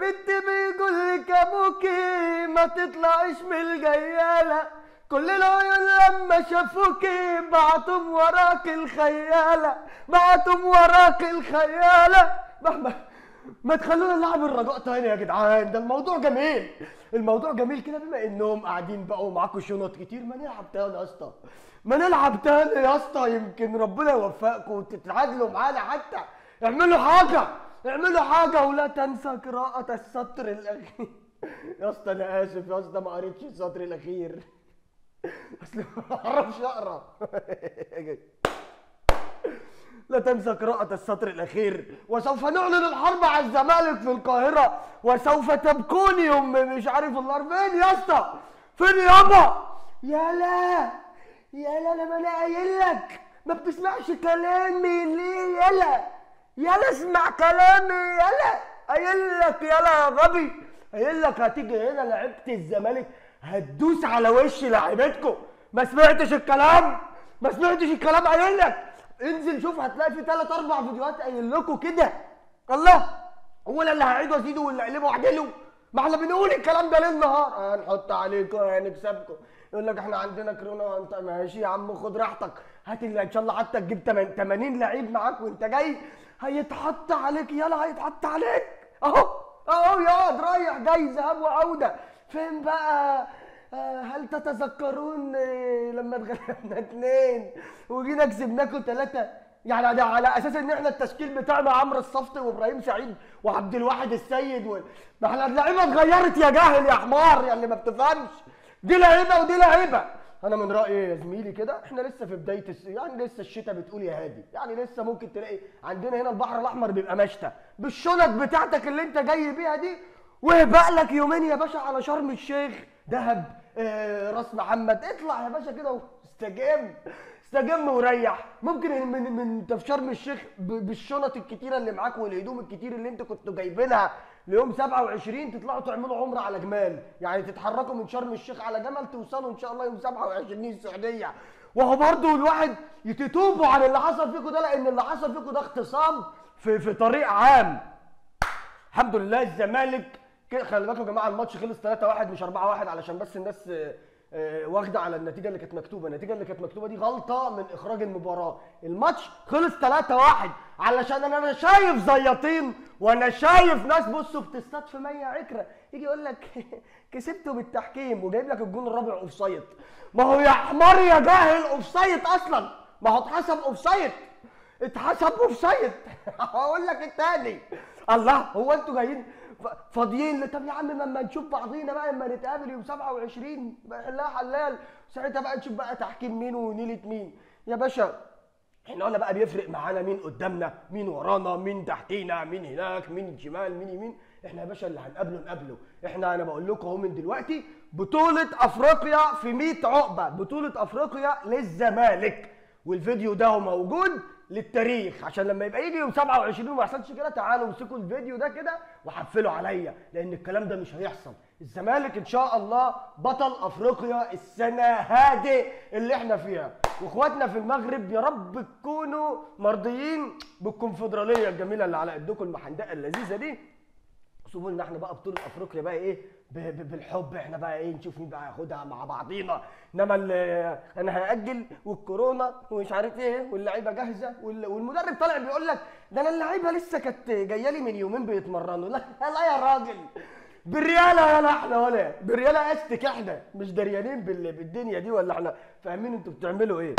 بنتي بيقول لك ابوكي ما تطلعش من الجيالة كل العيون لما شافوكي بعتم وراك الخيالة بعتم وراك الخيالة ما, ما تخلونا نلعب الرجاء تاني يا جدعان ده الموضوع جميل الموضوع جميل كده بما انهم قاعدين بقى ومعاكم شنط كتير ما نلعب تاني يا اسطى ما نلعب تاني يا اسطى يمكن ربنا يوفقكم وتتعادلوا معانا حتى اعملوا حاجة اعملوا حاجة ولا تنسى قراءة السطر الأخير يا اسطى أنا آسف يا اسطى ما قريتش السطر الأخير أصل ما أعرفش أقرأ لا تنسى قراءة السطر الأخير وسوف نعلن الحرب على الزمالك في القاهرة وسوف تبكون يوم مش عارف النار فين يا اسطى فين يابا يا لا يا لا لما أنا قايل لك ما بتسمعش كلامي ليه يلا يلا اسمع كلامي يلا قايل لك يلا يا غبي قايل لك هتيجي هنا لعيبه الزمالك هتدوس على وش لعيبتكم ما سمعتش الكلام ما سمعتش الكلام قايل لك انزل شوف هتلاقي في ثلاث اربع فيديوهات قايل لكم كده الله هو أنا اللي هعيد وازيد واللي اقلبه واعدله ما احنا بنقول الكلام ده ليل نهار هنحط عليكم هنكسبكم يقول لك احنا عندنا كورونا وانت ماشي يا عم خد راحتك هات اللي ان شاء الله حتى تجيب 80 لعيب معاك وانت جاي هيتحط عليك يلا هيتحط عليك اهو اهو ياض رايح جاي ذهاب وعوده فين بقى آه، هل تتذكرون آه، لما اتغلبنا اتنين وجينا كسبناكم ثلاثة يعني ده على اساس ان احنا التشكيل بتاعنا عمرو الصفتي وابراهيم سعيد وعبد الواحد السيد و... ما احنا اللعيبه اتغيرت يا جاهل يا حمار يا اللي ما بتفهمش دي لعيبه ودي لعيبه انا من رايي يا زميلي كده احنا لسه في بدايه الس... يعني لسه الشتاء بتقول يا هادي يعني لسه ممكن تلاقي عندنا هنا البحر الاحمر بيبقى مشتى بالشنط بتاعتك اللي انت جاي بيها دي وهبق لك يومين يا باشا على شرم الشيخ دهب آه راس محمد اطلع يا باشا كده واستجم استجم وريح ممكن من من انت في شرم الشيخ ب- بالشنط الكتيره اللي معاك والهدوم الكتير اللي انت كنتوا جايبينها ليوم 27 تطلعوا تعملوا عمره على جمال يعني تتحركوا من شرم الشيخ على جمل توصلوا ان شاء الله يوم 27 السعوديه وهو برضه الواحد يتتوبوا عن اللي حصل فيكم ده لان اللي حصل فيكم ده اغتصاب في في طريق عام الحمد لله الزمالك كده خلي بالكم يا جماعه الماتش خلص 3-1 مش 4-1 علشان بس الناس آه، آه، واخده على النتيجه اللي كانت مكتوبه، النتيجه اللي كانت مكتوبه دي غلطه من اخراج المباراه، الماتش خلص 3-1 علشان انا انا شايف زياطين وانا شايف ناس بصوا بتصطاد في ميه عكره، يجي يقول لك كسبته بالتحكيم وجايب لك الجون الرابع اوف سايد. ما هو يا حمار يا جاهل اوف سايد اصلا، ما هو اتحسب اوف سايد. اتحسب اوف سايد هقول لك التاني الله هو انتوا جايين ف- فاضيين ل- طب يا عم لما نشوف بعضينا بقى لما نتقابل يوم 27 بقى حلها حلال ساعتها بقى نشوف بقى تحكيم مين ونيلة مين يا باشا احنا ولا بقى بيفرق معانا مين قدامنا مين ورانا مين تحتينا مين هناك مين شمال مين يمين احنا يا باشا اللي هنقابله نقابله احنا انا بقول لكم اهو من دلوقتي بطولة افريقيا في 100 عقبة بطولة افريقيا للزمالك والفيديو ده موجود للتاريخ عشان لما يبقى يجي يوم 27 وما يحصلش كده تعالوا امسكوا الفيديو ده كده وحفلوا عليا لان الكلام ده مش هيحصل الزمالك ان شاء الله بطل افريقيا السنه هادي اللي احنا فيها واخواتنا في المغرب يا رب تكونوا مرضيين بالكونفدراليه الجميله اللي على ايدكم المحندقه اللذيذه دي سيبوا لنا احنا بقى بطوله افريقيا بقى ايه ب- ب- بالحب احنا بقى ايه نشوف مين بقى ياخدها مع بعضينا انما ال- انا هاجل والكورونا ومش عارف ايه واللعيبه جاهزه وال- والمدرب طالع بيقول لك ده انا اللعيبه لسه كانت جايه لي من يومين بيتمرنوا لا لا يا راجل بالرياله يا احنا ولا بالرياله استك احنا مش دريانين بال- بالدنيا دي ولا احنا فاهمين انتوا بتعملوا ايه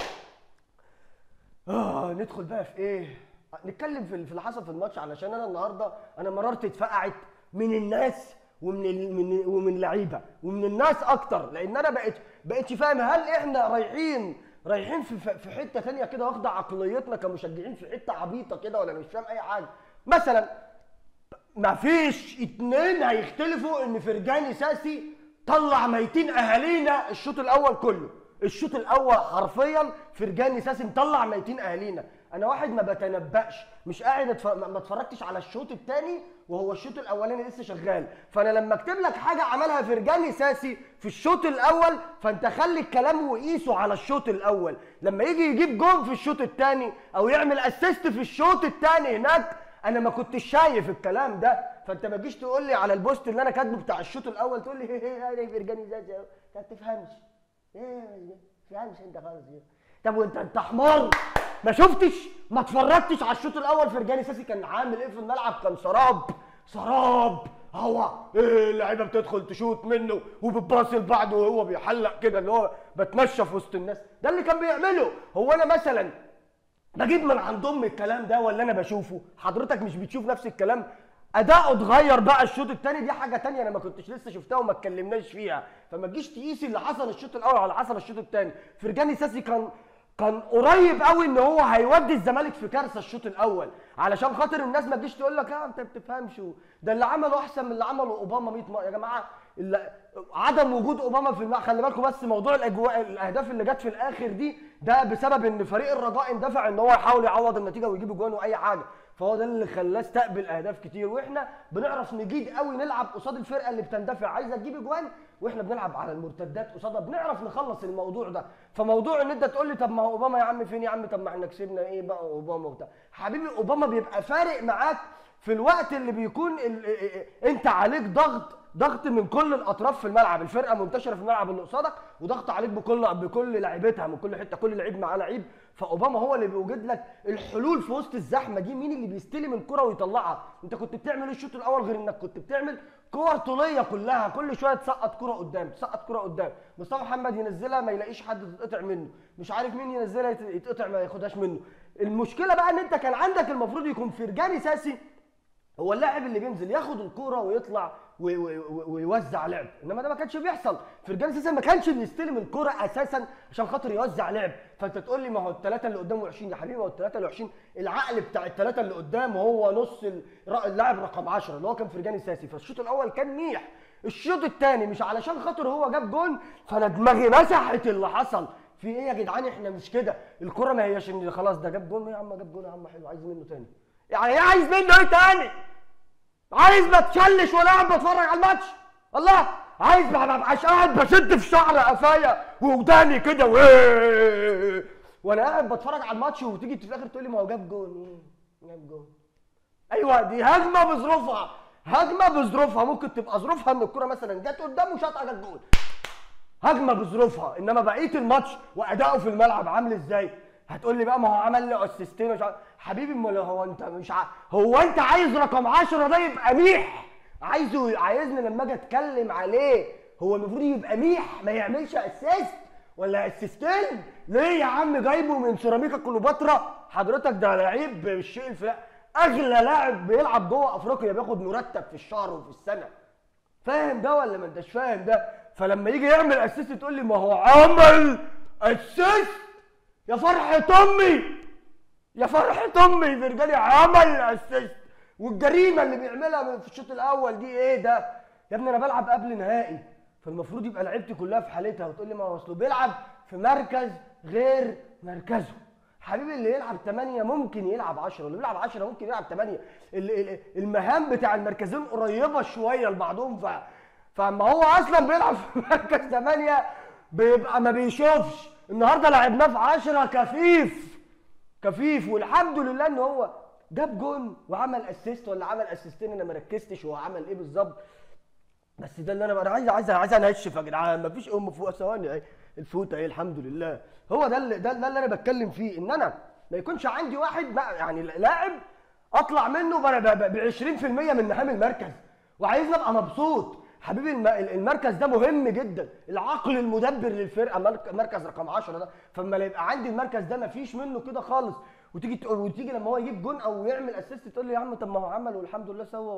اه ندخل بقى في ايه نتكلم في في اللي حصل في الماتش علشان انا النهارده انا مرارتي اتفقعت من الناس ومن ال... من ومن لعيبه ومن الناس اكتر لان انا بقيت بقيتش فاهم هل احنا رايحين رايحين في في في حته ثانيه كده واخده عقليتنا كمشجعين في حته عبيطه كده ولا مش فاهم اي حاجه مثلا ما فيش اتنين هيختلفوا ان فرجاني ساسي طلع ميتين اهالينا الشوط الاول كله الشوط الاول حرفيا فرجاني ساسي مطلع ميتين اهالينا انا واحد ما بتنبأش مش قاعد أتف... ما ما اتفرجتش على الشوط الثاني وهو الشوط الاولاني لسه شغال فانا لما اكتب لك حاجه عملها فرجاني ساسي في الشوط الاول فانت خلي الكلام وقيسه على الشوط الاول لما يجي يجيب جون في الشوط الثاني او يعمل اسيست في الشوط الثاني هناك انا ما كنتش شايف الكلام ده فانت ما تجيش تقول لي على البوست اللي انا كاتبه بتاع الشوط الاول تقول لي انا فرجاني زي انت ما تفهمش ايه ما تفهمش انت خالص طب وانت انت حمار ما شفتش ما اتفرجتش على الشوط الاول فرجاني ساسي كان عامل ايه في الملعب كان سراب سراب هوا ايه اللعيبه بتدخل تشوط منه وبتباصي لبعض وهو بيحلق كده اللي هو بتمشى في وسط الناس ده اللي كان بيعمله هو انا مثلا بجيب من عند امي الكلام ده ولا انا بشوفه حضرتك مش بتشوف نفس الكلام اداؤه اتغير بقى الشوط الثاني دي حاجه تانية انا ما كنتش لسه شفتها وما اتكلمناش فيها فما تجيش تقيسي اللي حصل الشوط الاول على حصل الشوط الثاني فرجاني ساسي كان كان قريب قوي ان هو هيودي الزمالك في كارثه الشوط الاول علشان خاطر الناس ما تجيش تقول لك اه انت ما بتفهمش ده اللي عمله احسن من اللي عمله اوباما 100 مره يا جماعه اللي عدم وجود اوباما في الملعب خلي بالكم بس موضوع الاجواء الاهداف اللي جت في الاخر دي ده بسبب ان فريق الرجاء اندفع ان هو يحاول يعوض النتيجه ويجيب اجوان واي حاجه فهو ده اللي خلاه استقبل اهداف كتير واحنا بنعرف نجيد قوي نلعب قصاد الفرقه اللي بتندفع عايزه تجيب اجوان واحنا بنلعب على المرتدات قصادها بنعرف نخلص الموضوع ده فموضوع ان انت تقول لي طب ما هو اوباما يا عم فين يا عم طب ما احنا كسبنا ايه بقى اوباما وبتاع حبيبي اوباما بيبقى فارق معاك في الوقت اللي بيكون ال... انت عليك ضغط ضغط من كل الاطراف في الملعب الفرقه منتشره في الملعب اللي قصادك وضغط عليك بكل بكل لعيبتها من كل حته كل لعيب معاه لعيب فاوباما هو اللي بيوجد لك الحلول في وسط الزحمه دي مين اللي بيستلم الكره ويطلعها انت كنت بتعمل ايه الشوط الاول غير انك كنت بتعمل كور طوليه كلها كل شويه تسقط كره قدام تسقط كره قدام مصطفى محمد ينزلها ما يلاقيش حد تتقطع منه مش عارف مين ينزلها يتقطع ما ياخدهاش منه المشكله بقى ان انت كان عندك المفروض يكون فرجاني ساسي هو اللاعب اللي بينزل ياخد الكوره ويطلع ويوزع لعب انما ده ما كانش بيحصل فرجاني اساسا ما كانش بيستلم الكوره اساسا عشان خاطر يوزع لعب فانت تقول لي ما هو الثلاثه اللي قدامه 20 يا حبيبي ما هو الثلاثه اللي 20 العقل بتاع الثلاثه اللي قدام هو نص اللاعب رقم 10 اللي هو كان فرجاني ساسي فالشوط الاول كان ميح الشوط الثاني مش علشان خاطر هو جاب جون فانا دماغي مسحت اللي حصل في ايه يا جدعان احنا مش كده الكوره ما هياش ان خلاص ده جاب جون يا عم جاب جون يا عم حلو عايز منه تاني يعني ايه عايز منه ايه تاني عايز بتشلش وانا قاعد بتفرج على الماتش الله عايز ما ببقاش قاعد بشد في شعر قفايا ووداني كده وانا قاعد بتفرج على الماتش وتيجي في الاخر تقول لي ما هو جاب جون جاب جون ايوه دي هجمه بظروفها هجمه بظروفها ممكن تبقى ظروفها ان الكوره مثلا جت قدامه شاطها جت جول هجمه بظروفها انما بقيه الماتش واداؤه في الملعب عامل ازاي هتقول لي بقى ما هو عمل لي اسيستين ومش عارف حبيبي امال هو انت مش ع... هو انت عايز رقم 10 ده يبقى ميح عايزه عايزني لما اجي اتكلم عليه هو المفروض يبقى ميح ما يعملش اسيست ولا اسيستين ليه يا عم جايبه من سيراميكا كليوباترا حضرتك ده لعيب بالشيء الفلاني اغلى لاعب بيلعب جوه افريقيا بياخد مرتب في الشهر وفي السنه فاهم ده ولا ما انتش فاهم ده فلما يجي يعمل اسيست تقول لي ما هو عمل اسيست يا فرحة امي يا فرحة امي فرجاني عمل اسيست والجريمة اللي بيعملها في الشوط الاول دي ايه ده يا ابني انا بلعب قبل نهائي فالمفروض يبقى لعيبتي كلها في حالتها وتقول لي ما هو اصله بيلعب في مركز غير مركزه حبيبي اللي يلعب 8 ممكن يلعب 10 اللي بيلعب 10 ممكن يلعب 8 المهام بتاع المركزين قريبه شويه لبعضهم ف فما هو اصلا بيلعب في مركز 8 بيبقى ما بيشوفش النهارده لعبناه في 10 كفيف كفيف والحمد لله ان هو جاب جون وعمل اسيست ولا عمل اسيستين انا ما ركزتش هو عمل ايه بالظبط بس ده اللي انا بقى عايز عايز عايز انشف يا جدعان مفيش ام فوق ثواني اهي الفوت اهي الحمد لله هو ده اللي ده, ده اللي انا بتكلم فيه ان انا ما يكونش عندي واحد يعني لاعب اطلع منه ب 20% من مهام المركز وعايزني ابقى مبسوط حبيبي المركز ده مهم جدا العقل المدبر للفرقه مركز رقم 10 ده فلما يبقى عندي المركز ده مفيش منه كده خالص وتيجي تقول وتيجي لما هو يجيب جون او يعمل اسيست تقول لي يا عم طب ما هو عمل والحمد لله سوى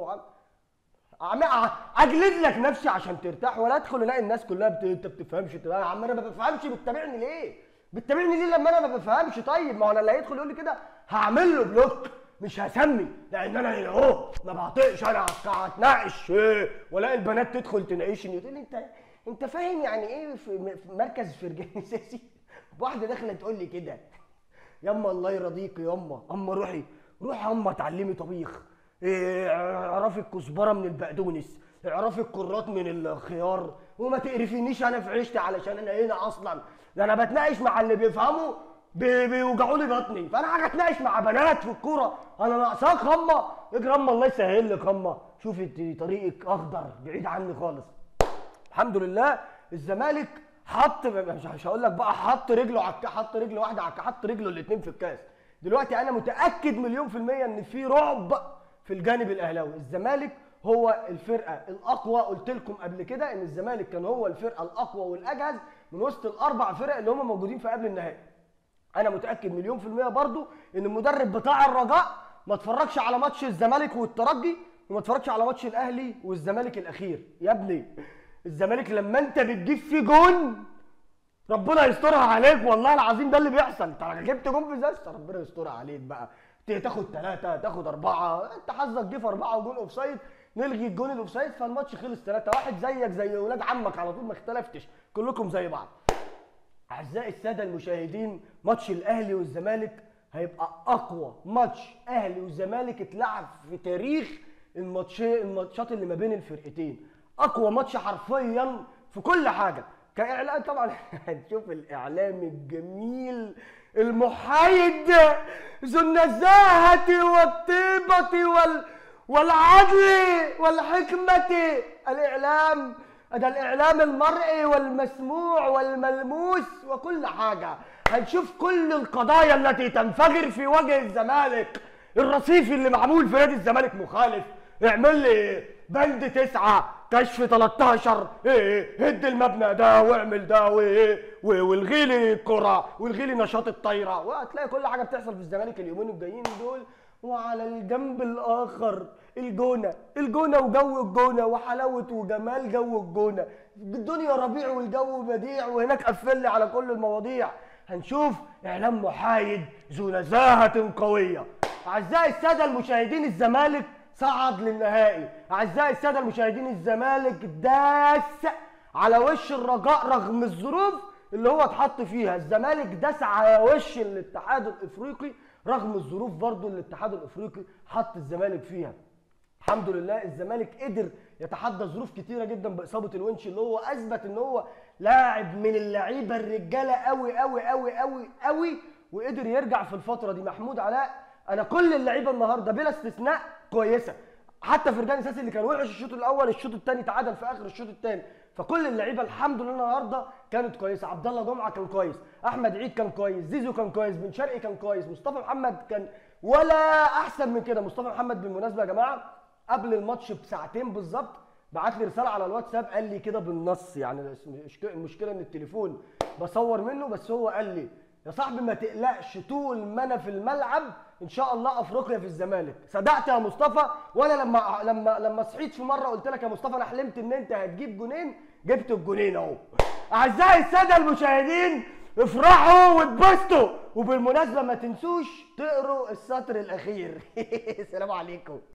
وعمل اجلد لك نفسي عشان ترتاح ولا ادخل الاقي الناس كلها بت... انت بتفهمش يا عم انا ما بفهمش بتتابعني ليه؟ بتتابعني ليه لما انا ما بفهمش طيب ما هو انا اللي هيدخل يقول لي كده هعمل له بلوك مش هسمي لان انا هنا اهو ما بعطيش انا هتناقش إيه والاقي البنات تدخل تناقشني تقول لي انت انت فاهم يعني ايه في مركز فرجاني ساسي؟ واحده داخله تقول لي كده ياما الله يرضيك ياما اما روحي روحي اما اتعلمي طبيخ إيه اعرفي الكزبره من البقدونس اعرفي الكرات من الخيار وما تقرفينيش انا في عيشتي علشان انا هنا اصلا ده انا بتناقش مع اللي بيفهموا بي- بيوجعوا لي بطني فانا حاجه اتناقش مع بنات في الكوره انا ناقصاك هما اجري هما الله يسهل لك هما شوفي انت طريقك اخضر بعيد عني خالص الحمد لله الزمالك حط مش مش هقول لك بقى حط رجله على الك- حط رجل واحده على الك- حط رجله الاثنين في الكاس دلوقتي انا متاكد مليون في الميه ان في رعب في الجانب الاهلاوي الزمالك هو الفرقه الاقوى قلت لكم قبل كده ان الزمالك كان هو الفرقه الاقوى والاجهز من وسط الاربع فرق اللي هم موجودين في قبل النهائي انا متاكد مليون في الميه برضو ان المدرب بتاع الرجاء ما اتفرجش على ماتش الزمالك والترجي وما اتفرجش على ماتش الاهلي والزمالك الاخير يا ابني الزمالك لما انت بتجيب فيه جون ربنا يسترها عليك والله العظيم ده اللي بيحصل انت جبت جون في زازة ربنا يسترها عليك بقى ت- تاخد ثلاثة تاخد أربعة انت حظك جه في أربعة وجون أوفسايد نلغي الجون الأوفسايد فالماتش خلص ثلاثة واحد زيك زي ولاد عمك على طول ما اختلفتش كلكم زي بعض أعزائي السادة المشاهدين ماتش الأهلي والزمالك هيبقى أقوى ماتش أهلي والزمالك اتلعب في تاريخ الماتش الماتشات اللي ما بين الفرقتين أقوى ماتش حرفيا في كل حاجة كإعلام طبعا هنشوف الإعلام الجميل المحايد ذو النزاهة والطيبة وال والعدل والحكمة الإعلام ده الإعلام المرئي والمسموع والملموس وكل حاجة هنشوف كل القضايا التي تنفجر في وجه الزمالك الرصيف اللي معمول في نادي الزمالك مخالف اعمل لي بند تسعة كشف 13 ايه هد المبنى ده واعمل ده وايه و- والغي لي الكرة والغي لي نشاط الطايرة وهتلاقي كل حاجة بتحصل في الزمالك اليومين الجايين دول وعلى الجنب الاخر الجونه الجونه وجو الجونه وحلاوه وجمال جو الجونه الدنيا ربيع والجو بديع وهناك قفل لي على كل المواضيع هنشوف اعلام محايد ذو نزاهه قويه اعزائي الساده المشاهدين الزمالك صعد للنهائي اعزائي الساده المشاهدين الزمالك داس على وش الرجاء رغم الظروف اللي هو اتحط فيها الزمالك داس على وش الاتحاد الافريقي رغم الظروف برضو اللي الاتحاد الافريقي حط الزمالك فيها الحمد لله الزمالك قدر يتحدى ظروف كتيره جدا باصابه الونش اللي هو اثبت ان هو لاعب من اللعيبه الرجاله قوي قوي قوي قوي قوي وقدر يرجع في الفتره دي محمود علاء انا كل اللعيبه النهارده بلا استثناء كويسه حتى فرجاني ساسي اللي كان وحش الشوط الاول الشوط الثاني تعادل في اخر الشوط الثاني فكل اللعيبه الحمد لله النهارده كانت كويسه عبد الله جمعه كان كويس احمد عيد كان كويس زيزو كان كويس بن شرقي كان كويس مصطفى محمد كان ولا احسن من كده مصطفى محمد بالمناسبه يا جماعه قبل الماتش بساعتين بالظبط بعت لي رساله على الواتساب قال لي كده بالنص يعني المشك- المشكله ان التليفون بصور منه بس هو قال لي يا صاحبي ما تقلقش طول ما انا في الملعب ان شاء الله افريقيا في الزمالك صدقت يا مصطفى وانا لما لما لما صحيت في مره قلت لك يا مصطفى انا حلمت ان انت هتجيب جونين جبت الجونين اهو اعزائي الساده المشاهدين افرحوا واتبسطوا وبالمناسبه ما تنسوش تقروا السطر الاخير السلام عليكم